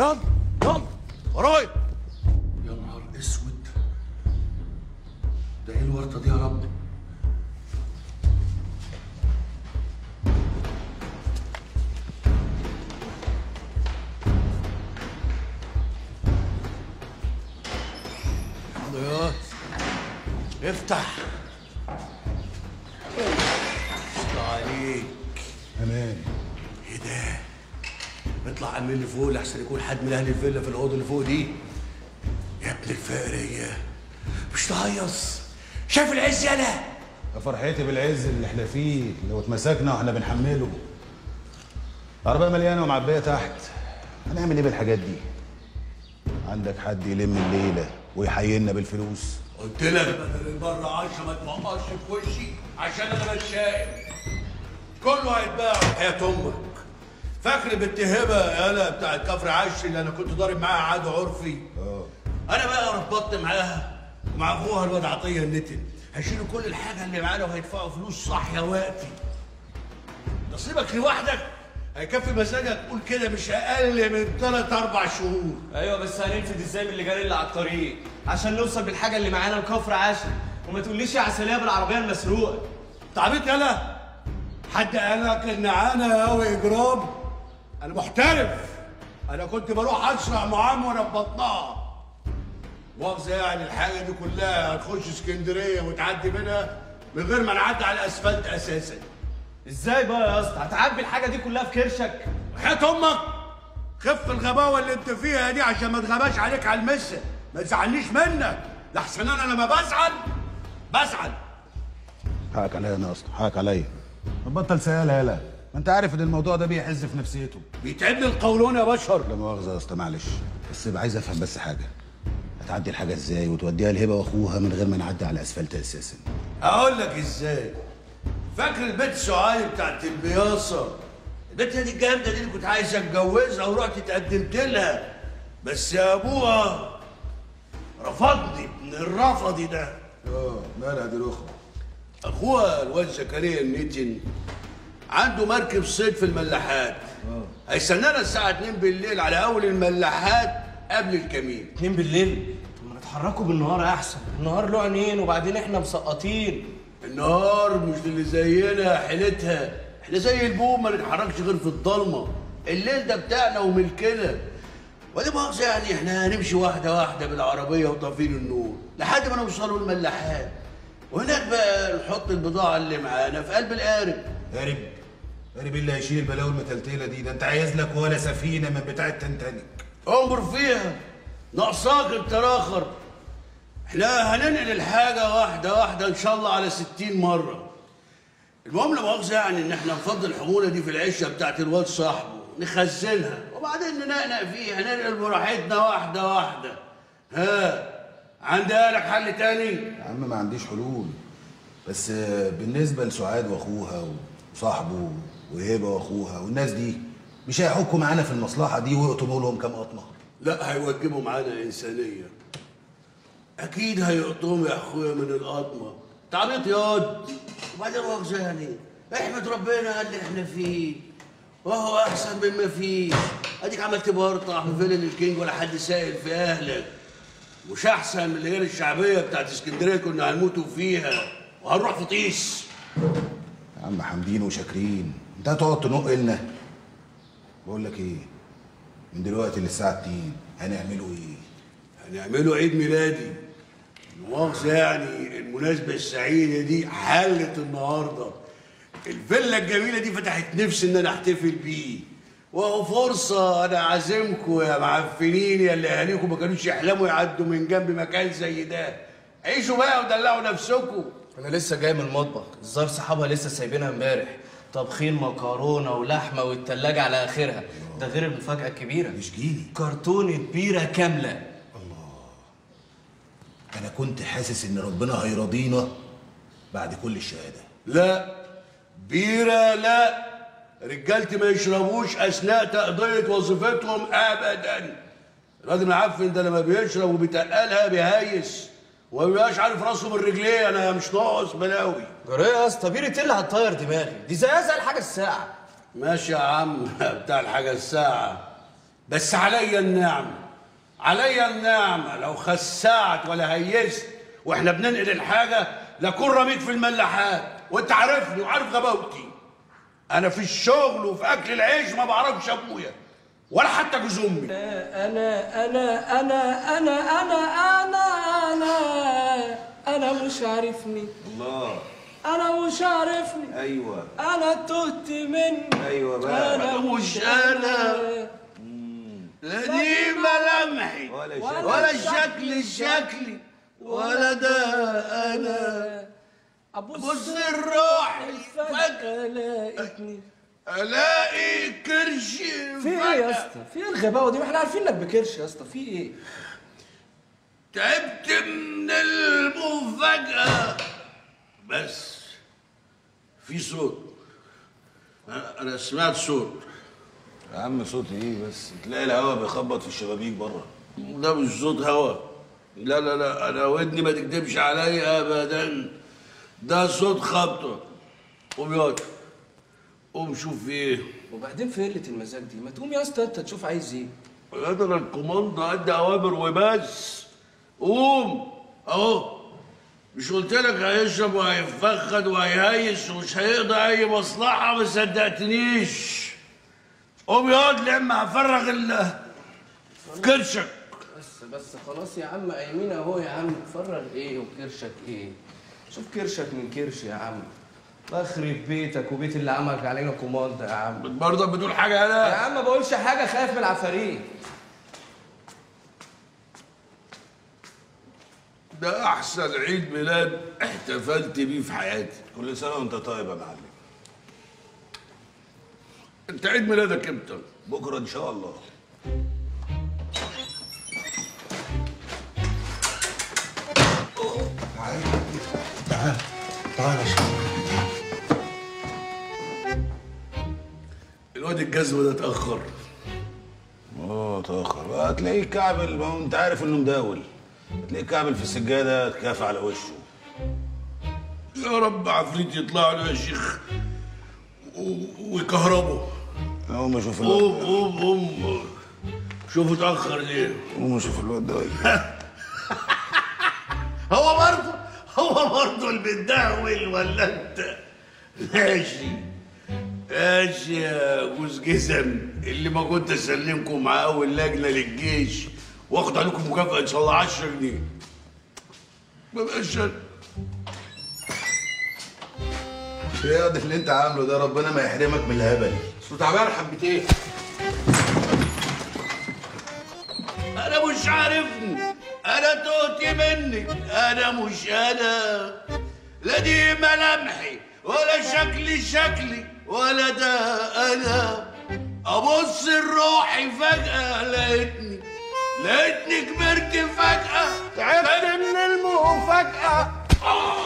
يلا يلا ورايا يا نهار اسود ده ايه الورطه دي يا رب خلاص افتح الله عليك امان ايه ده اطلع على اللي فوق لحسن يكون حد من اهل الفيلا في الاوضه اللي فوق دي يا ابن الفقريه مش تهيص شايف العز يالا يا فرحتي بالعز اللي احنا فيه لو اتمسكنا واحنا بنحمله العربية مليانة ومعبية تحت هنعمل ايه بالحاجات دي؟ عندك حد يلم الليلة ويحيينا بالفلوس قلت لك بدل المره عشرة ما توقعش في وشي عشان انا متشائم كله هيتباع حياة امك فاكر بنت هبه يالا بتاعت كفر عشري اللي انا كنت ضارب معاها عاد عرفي اه انا بقى ربطت معاها ومع اخوها الواد عطيه النتن هيشيلوا كل الحاجه اللي معانا وهيدفعوا فلوس صح يا وقتي نصيبك لوحدك هيكفي مزاجك قول كده مش اقل من ثلاث اربع شهور ايوه بس هننفذ ازاي من اللي جاري اللي على الطريق عشان نوصل بالحاجه اللي معانا لكفر عشر وما تقوليش يا عسليه بالعربيه المسروقه تعبيط يالا حد قالك ان انا قوي اجرام انا محترف انا كنت بروح اسرع معام وانا في بطنها مؤاخذة يعني الحاجة دي كلها هتخش اسكندرية وتعدي منها من غير ما نعدي على الاسفلت اساسا ازاي بقى يا اسطى هتعبي الحاجه دي كلها في كرشك حياة امك خف الغباوة اللي انت فيها دي عشان ما تغباش عليك على المسة ما تزعلنيش منك لحسن انا لما بزعل بزعل حقك عليا انا اصلا حقك عليا ما تبطل سيالة يالا ما انت عارف ان الموضوع ده بيحز في نفسيته بيتعبني القولون يا بشر لا مؤاخذة يا اسطى معلش بس يبقى عايز افهم بس حاجة هتعدي الحاجة ازاي وتوديها لهبة واخوها من غير ما نعدي على اسفلت اساسا اقول لك ازاي فاكر البنت سعاد بتاعت البياصه البنت دي الجامده دي اللي كنت عايز اتجوزها ورحت اتقدمت لها بس يا ابوها رفضني من الرفضي ده اه مالها دي الاخرى اخوها الواد زكريا النتن عنده مركب صيد في الملاحات هيستنانا الساعه 2 بالليل على اول الملاحات قبل الكمين اتنين بالليل طب ما نتحركوا بالنهار احسن النهار له عينين وبعدين احنا مسقطين النهار مش اللي زينا حيلتها احنا زي البوم ما نتحركش غير في الضلمه الليل ده بتاعنا وملكنا ودي مؤاخذة يعني احنا هنمشي واحدة واحدة بالعربية وطافين النور لحد ما نوصلوا الملاحات وهناك بقى نحط البضاعة اللي معانا في قلب القارب قارب قارب اللي هيشيل البلاوي المتلتلة دي ده انت عايز لك ولا سفينة من بتاع التنتانيك انظر فيها ناقصاك التراخر احنا هننقل الحاجة واحدة واحدة ان شاء الله على ستين مرة المهم لا مؤاخذة يعني ان احنا نفضي الحمولة دي في العشة بتاعت الواد صاحبه نخزنها وبعدين ننقنق فيها ننقل براحتنا واحدة واحدة ها عندها لك حل تاني؟ يا عم ما عنديش حلول بس آه، بالنسبة لسعاد واخوها وصاحبه وهبة واخوها والناس دي مش هيحكوا معانا في المصلحة دي ويقطموا لهم كام قطمة لا هيوجبوا معانا إنسانية أكيد هيقطوهم يا أخويا من القطمة تعبيط ياض وبعدين مؤاخذة يعني احمد ربنا على اللي احنا فيه وهو أحسن مما فيه أديك عملت برطع في فيلن الكينج ولا حد سائل في أهلك مش أحسن من الليالي الشعبية بتاعت اسكندرية كنا هنموتوا فيها وهنروح في طيس يا عم حامدين وشاكرين انت هتقعد تنق لنا بقول لك ايه من دلوقتي للساعة 2 هنعملوا ايه هنعمله عيد ميلادي المؤاخذة يعني المناسبة السعيدة دي حلت النهاردة الفيلا الجميلة دي فتحت نفسي إن أنا أحتفل بيه وهو فرصة أنا عازمكم يا معفنين يا اللي أهاليكم ما كانوش يحلموا يعدوا من جنب مكان زي ده عيشوا بقى ودلعوا نفسكم انا لسه جاي من المطبخ الزار صحابها لسه سايبينها امبارح طبخين مكرونه ولحمه والتلاجة على اخرها ده غير المفاجاه الكبيره مش جيني كرتونه بيره كامله انا كنت حاسس ان ربنا هيرضينا بعد كل الشهادة لا بيرة لا رجالتي ما يشربوش اثناء تقضيه وظيفتهم ابدا الراجل معفن ده لما بيشرب وبيتقلها بيهيس وما بيبقاش عارف راسه من رجليه انا مش ناقص بلاوي جرى يا اسطى بيره ايه اللي هتطير دماغي دي زيها زي الحاجه الساعه ماشي يا عم بتاع الحاجه الساعه بس عليا النعمة عليا النعمة لو خسعت ولا هيست واحنا بننقل الحاجة لكون رميت في الملاحات وانت عارفني وعارف غباوتي انا في الشغل وفي اكل العيش ما بعرفش ابويا ولا حتى جوز امي انا انا انا انا انا انا انا انا مش عارفني الله انا مش عارفني ايوه انا تهت مني أيوة بقى. انا مش أنا. لا دي ملامحي ولا ولا ولا الشكل الشكل الشكلي ولا ده انا ابص بص الروح فجأة لقيتني الاقي كرش في ايه يا اسطى؟ في ايه الغباوه دي؟ ما احنا عارفين انك بكرش يا اسطى، في ايه؟ تعبت من المفاجأة بس في صوت أنا- أنا سمعت صوت يا عم صوت ايه بس تلاقي الهوا بيخبط في الشبابيك بره ده مش صوت هوا لا لا لا أنا ودني ما تكدبش عليا أبدا ده صوت خبطة قوم ياض قوم شوف في إيه وبعدين في قله المزاج دي؟ ما تقوم يا اسطى انت تشوف عايز ايه؟ قدر الكوماندا ادي اوامر وبس قوم اهو مش قلت لك هيشرب وهيفخد وهيهيس ومش هيقضي اي مصلحه ما صدقتنيش قوم يقعد لما هفرغ ال في كرشك بس بس خلاص يا عم ايمين اهو يا عم تفرغ ايه وكرشك ايه؟ شوف كرشك من كرش يا عم بخرب بيتك وبيت اللي عملك علينا كوماندا يا عم برضه بتقول حاجه يا انا عم ما بقولش حاجه خايف من العفاريت ده احسن عيد ميلاد احتفلت بيه في حياتي كل سنه وانت طيب يا معلم انت عيد ميلادك امتى بكره ان شاء الله تعال تعال يا شيخ الواد الجزمه ده اتاخر اه تاخر بقى هتلاقيه كعبل ما هو انت عارف انه مداول هتلاقيه كعبل في السجاده اتكافى على وشه يا رب عفريت يطلع له يا شيخ و- ويكهربه قوم اشوف قوم الواد قوم قوم شوفوا اتأخر ليه قوم اشوف الواد ده هو برضه هو برضه المتدهول ولا انت ماشي ماشي يا جوز جزم اللي ما كنت اسلمكم مع اول لجنه للجيش واخد عليكم مكافاه ان شاء الله 10 جنيه ما بقاش أنا. ايه اللي انت عامله ده ربنا ما يحرمك من الهبل بس تعبان حبتين انا مش عارفني انا توتي منك انا مش انا لا دي ملامحي ولا شكلي شكلي ولا ده انا ابص لروحي فجأة لقيتني لقيتني كبرت فجأة تعبت من المفاجأة آه